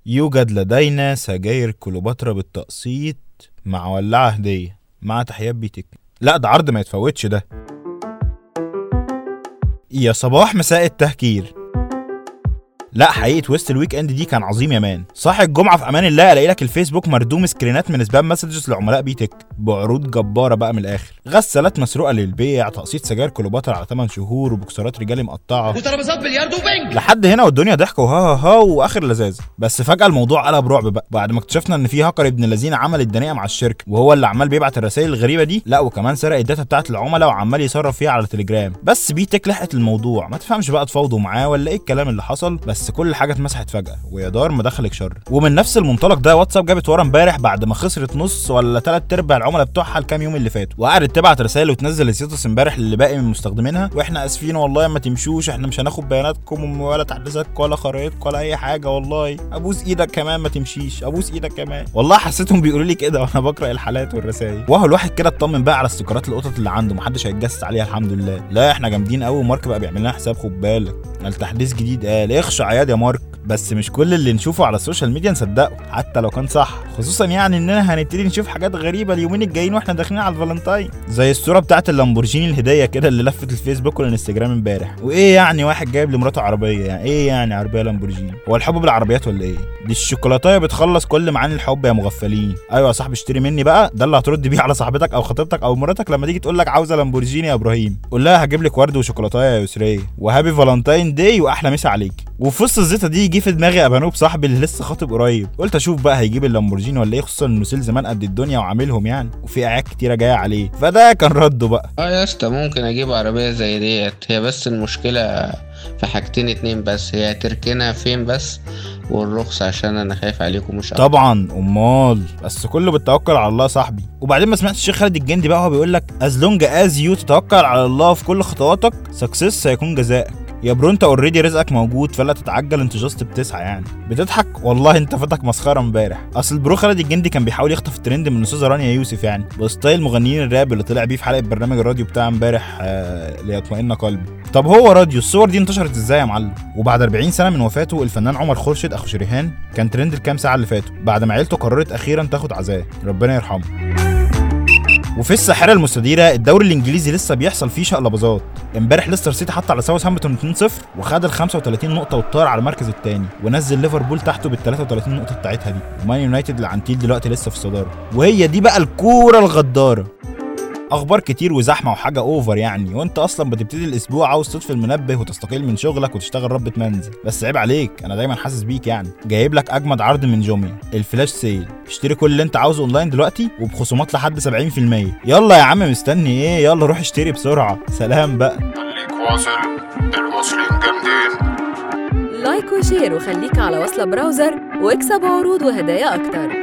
يوجد لدينا سجاير كليوباترا بالتقسيط مع ولاعة هدية مع تحيات بيتك لا ده عرض ما يتفوتش ده يا صباح مساء التهكير لا حقيقه وسط الويك اند دي كان عظيم يا مان صاحي الجمعه في امان الله الاقي لك الفيسبوك مردوم سكرينات من سبام مسجز لعملاء بيتك بعروض جباره بقى من الاخر غسالات مسروقه للبيع تقسيط سجاير كليوباترا على 8 شهور وبوكسرات رجالي مقطعه وترابيزات بلياردو وبنج لحد هنا والدنيا ضحك وها ها ها واخر لذاذه بس فجاه الموضوع قلب رعب بقى بعد ما اكتشفنا ان في هاكر ابن الذين عمل الدنيا مع الشركه وهو اللي عمال بيبعت الرسائل الغريبه دي لا وكمان سرق الداتا بتاعت العملاء وعمال يصرف فيها على تليجرام بس بيتك لحقت الموضوع ما تفهمش بقى تفاوضوا معاه ولا ايه الكلام اللي حصل بس كل حاجه اتمسحت فجاه ويا دار مدخلك شر ومن نفس المنطلق ده واتساب جابت ورا امبارح بعد ما خسرت نص ولا ثلاث ارباع العملاء بتوعها الكام يوم اللي فاتوا وقعدت تبعت رسائل وتنزل ستاتس امبارح للي باقي من مستخدمينها واحنا اسفين والله ما تمشوش احنا مش هناخد بياناتكم ولا تحديثاتكم ولا خرائطكم ولا اي حاجه والله ابوس ايدك كمان ما تمشيش ابوس ايدك كمان والله حسيتهم بيقولوا لي كده وانا بقرا الحالات والرسائل واهو الواحد كده اطمن بقى على استيكرات القطط اللي عنده محدش هيتجسس عليها الحمد لله لا احنا جامدين قوي ومارك بقى بيعمل لنا حساب خد بالك التحديث جديد قال اخشع عياد يا مارك بس مش كل اللي نشوفه على السوشيال ميديا نصدقه حتى لو كان صح خصوصا يعني اننا هنبتدي نشوف حاجات غريبه اليومين الجايين واحنا داخلين على الفالنتاين زي الصوره بتاعت اللامبورجيني الهديه كده اللي لفت الفيسبوك والانستجرام امبارح وايه يعني واحد جايب لمراته عربيه يعني ايه يعني عربيه لامبورجيني هو الحب بالعربيات ولا ايه دي الشوكولاتايه بتخلص كل معاني الحب يا مغفلين ايوه يا صاحبي اشتري مني بقى ده اللي هترد بيه على صاحبتك او خطيبتك او مراتك لما تيجي تقول لك عاوزه لامبورجيني يا ابراهيم قول لها هجيب لك ورد وشوكولاتايه يا يسريه وهابي فالنتاين داي واحلى مسا عليك وفي وسط الزيطه دي جه في دماغي ابانوب صاحبي اللي لسه خاطب قريب قلت اشوف بقى هيجيب اللامبورجيني ولا ايه خصوصا انه سيل زمان قد الدنيا وعاملهم يعني وفي اعياد كتيره جايه عليه فده كان رده بقى اه يا اسطى ممكن اجيب عربية زي ديت هي بس المشكلة في حاجتين اتنين بس هي تركنها فين بس والرخص عشان انا خايف عليكم مش أكتر. طبعا امال بس كله بالتوكل على الله يا صاحبي وبعدين ما سمعتش الشيخ خالد الجندي بقى هو بيقول لك از لونج از يو تتوكل على الله في كل خطواتك سكسس هيكون جزائك يا برو انت اوريدي رزقك موجود فلا تتعجل انت جاست بتسعى يعني بتضحك والله انت فاتك مسخره امبارح اصل البرو خالد الجندي كان بيحاول يخطف الترند من الاستاذه رانيا يوسف يعني بستايل مغنيين الراب اللي طلع بيه في حلقه برنامج الراديو بتاع امبارح آه ليطمئن قلبي طب هو راديو الصور دي انتشرت ازاي يا معلم وبعد 40 سنه من وفاته الفنان عمر خورشيد اخو شريهان كان ترند الكام ساعه اللي فاتوا بعد ما عيلته قررت اخيرا تاخد عزاه ربنا يرحمه وفي الساحره المستديره الدوري الانجليزي لسه بيحصل فيه شقلباظات امبارح ليستر سيتي حط على ساوثهامبتون 2-0 وخد ال 35 نقطه وطار على المركز الثاني ونزل ليفربول تحته بال 33 نقطه بتاعتها دي ومان يونايتد العنتيل دلوقتي لسه في الصداره وهي دي بقى الكوره الغداره اخبار كتير وزحمه وحاجه اوفر يعني وانت اصلا بتبتدي الاسبوع عاوز تطفي المنبه وتستقيل من شغلك وتشتغل ربة منزل بس عيب عليك انا دايما حاسس بيك يعني جايب لك اجمد عرض من جوميا الفلاش سيل اشتري كل اللي انت عاوزه اونلاين دلوقتي وبخصومات لحد 70% يلا يا عم مستني ايه يلا روح اشتري بسرعه سلام بقى خليك واصل الواصلين جامدين لايك وشير وخليك على وصلة براوزر واكسب عروض وهدايا أكتر